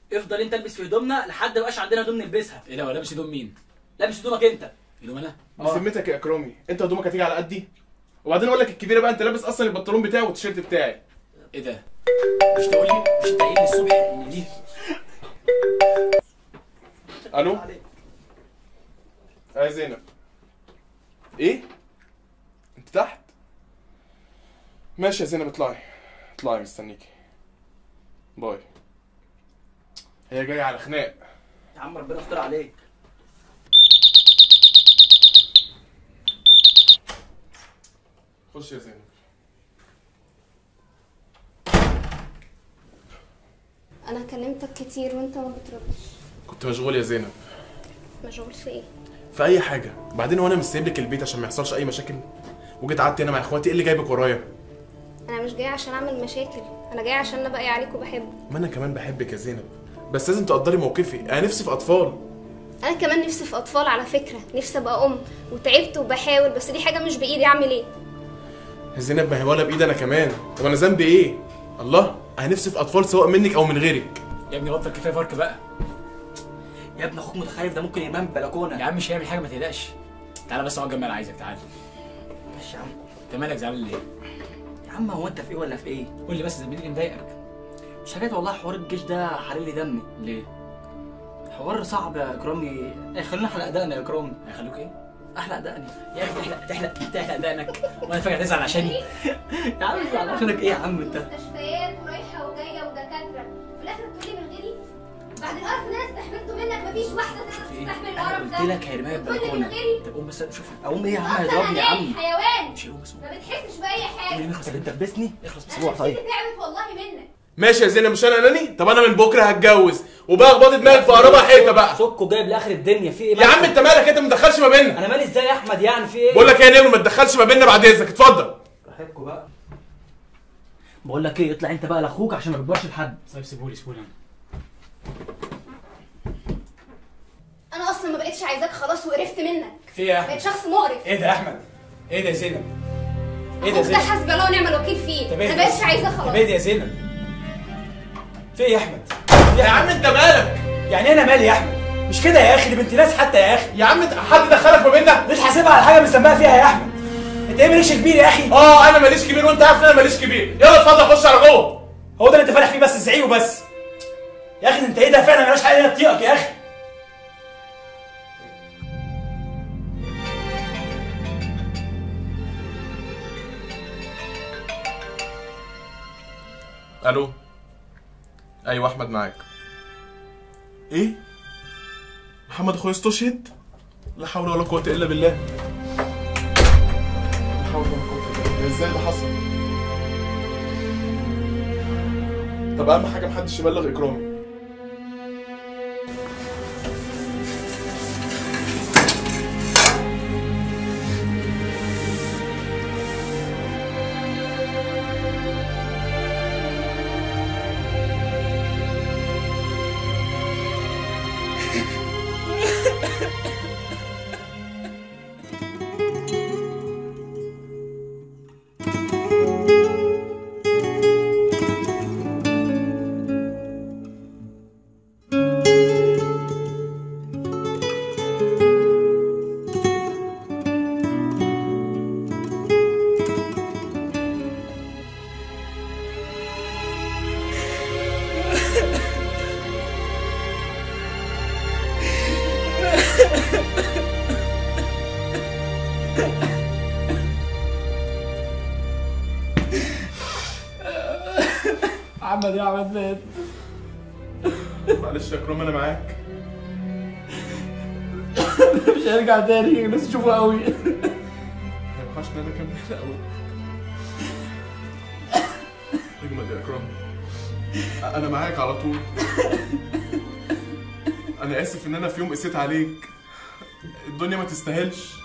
افضل انت البس في هدومنا لحد ما يبقاش عندنا هدوم نلبسها ايه ده هو لابس هدوم مين؟ لابس هدومك انت هدوم انا؟ بذمتك يا اكرامي انت هدومك هتيجي على قدي وبعدين اقول لك الكبيره بقى انت لابس اصلا البنطلون بتاعي والتيشيرت بتاعي ايه ده؟ مش تقول لي مش انت قايل لي الصبح ان دي الو يا زينب ايه انت تحت ماشي يا زينب اطلعي اطلعي مستنيكي باي هي جايه على خناق يا عم ربنا يستر عليك خش يا زينب انا كلمتك كتير وانت ما بتردش كنت مشغول يا زينب مشغول في ايه في اي حاجه بعدين وانا مش سايب لك البيت عشان ما يحصلش اي مشاكل وجيت قعدت هنا مع اخواتي ايه اللي جايبك ورايا انا مش جايه عشان اعمل مشاكل انا جايه عشان انا باقي عليك وبحبك ما انا كمان بحبك يا زينب بس لازم تقدري موقفي انا نفسي في اطفال انا كمان نفسي في اطفال على فكره نفسي ابقى ام وتعبت وبحاول بس دي حاجه مش بايدي اعمل ايه يا زينب ما هي ولا بايدي انا كمان طب انا ذنبي ايه الله انا نفسي في اطفال سواء منك او من غيرك يا ابني بطل كفايه فرق بقى يا ابن اخوك متخلف ده ممكن ينام يا بلكونه عم مش هيعمل حاجه ما تقلقش تعالى بس اقعد جنبي انا عايزك تعالى ماشي يا عم انت مالك زعلان ليه؟ يا عم هو انت في ايه ولا في ايه قول لي بس زميلي اللي مضايقك مش حاجات والله حوار الجيش ده حرق لي دمي ليه؟ حوار صعب يا اكرامي إيه، خلينا احلق دقني يا اكرامي هيخلوك ايه؟ احلق دقني يا اخي تحلق تحلق تحلق دقنك وانا فاكر هتزعل عشاني يا عم ازعل عشانك ايه يا عم انت مستشفيات ورايحه وجايه ودكاتره في الاخر تقولي من غيري بعد القرف اللي انا استحملته منك مفيش واحده تقدر ايه تستحمل انا القرف ده قلت لك هيرميها تقولي من البلكونه غيري طب قوم بس شوف اقوم ايه يا عم اصلا هيضربني يا انا عم حيوان مش هيقوم بس ما بتحسش باي حاجه نخلص انت تلبسني اخلص بس اسبوع انا طيب نفسيتي تعبت والله منك ماشي يا زينب مش انا اناني طب انا من بكره هتجوز وبقى اخبطي دماغك في قرابه حيطه بقى سكه جايب لاخر الدنيا في ايه يا عم انت مالك انت ما تدخلش ما بيننا انا مالي ازاي يا احمد يعني في ايه بقول لك ايه يا نمر ما تدخلش ما بيننا بعد اذنك اتفضل راحبكوا بقى بقول لك ايه اطلع انت بقى لاخوك عشان ما تكبرش لحد طيب سيبولي سيبولي انا انا اصلا ما بقتش عايزاك خلاص وقرفت منك في ايه يا بقيت احمد؟ شخص مقرف ايه ده يا احمد؟ ايه ده يا زينب؟ ايه ده يا اخوك ده زينب؟ حسبي الله ونعم الوكيل فيه طب ايه انا ده؟ بقتش عايزاه طب خلاص ايه ده يا زينب؟ في ايه يا احمد؟ يا عم انت مالك يعني انا مالي يا احمد؟ مش كده يا اخي دي بنت ناس حتى يا اخي يا عم انت حد دخلك ما بيننا ليه تحاسبها على حاجه مسماها فيها يا احمد؟ انت ايه مالكش كبير يا اخي؟ اه انا ماليش كبير وانت عارف ان انا ماليش كبير يلا اتفضل خش على جوه هو ده اللي انت فالح فيه بس زعيق وبس يا اخي انت ايه ده فعلا مالهاش حاجه تطيقك يا اخي الو ايوه احمد معاك ايه محمد اخويا استشهد لا حول ولا قوه الا بالله لا حول ولا قوه الا بالله ازاي ده حصل طب اهم حاجه محدش يبلغ اكرامي محمد يا احمد مات معلش يا اكرام انا معاك مش هيرجع تاني الناس تشوفه قوي وحشنا انا كمان قوي اجمد يا اكرام انا معاك على طول انا اسف ان انا في يوم قسيت عليك الدنيا ما تستاهلش